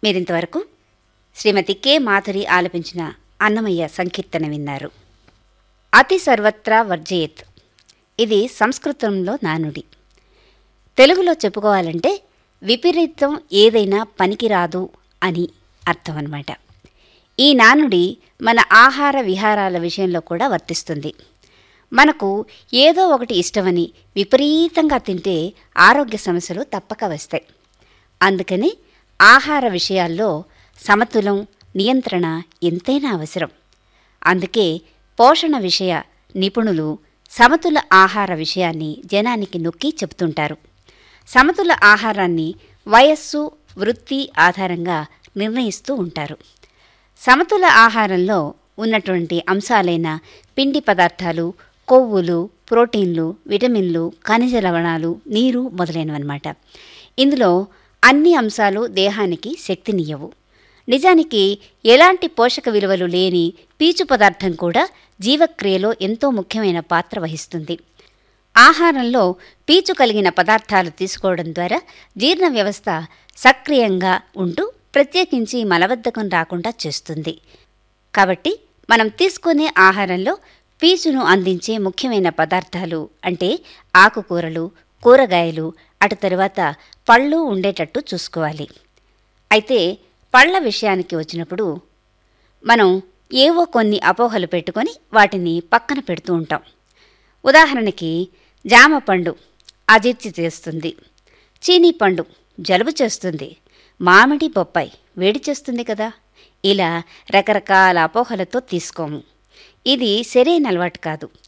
మీరింతవరకు శ్రీమతి కె మాధురి ఆలపించిన అన్నమయ్య సంకీర్తన విన్నారు అతి సర్వత్రా వర్జయేత్ ఇది సంస్కృతంలో నానుడి తెలుగులో చెప్పుకోవాలంటే విపరీతం ఏదైనా పనికిరాదు అని అర్థం అన్నమాట ఈ నానుడి మన ఆహార విహారాల విషయంలో కూడా వర్తిస్తుంది మనకు ఏదో ఒకటి ఇష్టమని విపరీతంగా తింటే ఆరోగ్య సమస్యలు తప్పక వస్తాయి అందుకని ఆహార విషయాల్లో సమతులం నియంత్రణ ఎంతైనా అవసరం అందుకే పోషణ విషయ నిపుణులు సమతుల ఆహార విషయాన్ని జనానికి నొక్కి చెబుతుంటారు సమతుల ఆహారాన్ని వయస్సు వృత్తి ఆధారంగా నిర్ణయిస్తూ ఉంటారు సమతుల ఆహారంలో ఉన్నటువంటి అంశాలైన పిండి పదార్థాలు కొవ్వులు ప్రోటీన్లు విటమిన్లు ఖనిజ లవణాలు నీరు మొదలైనవన్నమాట ఇందులో అన్ని అంశాలు దేహానికి శక్తినియ్యవు నిజానికి ఎలాంటి పోషక విలువలు లేని పీచు పదార్థం కూడా జీవక్రియలో ఎంతో ముఖ్యమైన పాత్ర వహిస్తుంది ఆహారంలో పీచు కలిగిన పదార్థాలు తీసుకోవడం ద్వారా జీర్ణ వ్యవస్థ సక్రియంగా ఉంటూ ప్రత్యేకించి మలబద్ధకం రాకుండా చేస్తుంది కాబట్టి మనం తీసుకునే ఆహారంలో పీచును అందించే ముఖ్యమైన పదార్థాలు అంటే ఆకుకూరలు కూరగాయలు అటు తరువాత పళ్ళు ఉండేటట్టు చూసుకోవాలి అయితే పళ్ళ విషయానికి వచ్చినప్పుడు మనం ఏవో కొన్ని అపోహలు పెట్టుకొని వాటిని పక్కన పెడుతూ ఉంటాం ఉదాహరణకి జామ పండు అజీర్తి చేస్తుంది చీనీ పండు జలుబు చేస్తుంది మామిడి బొప్పాయి వేడి చేస్తుంది కదా ఇలా రకరకాల అపోహలతో తీసుకోము ఇది సరైన అలవాటు కాదు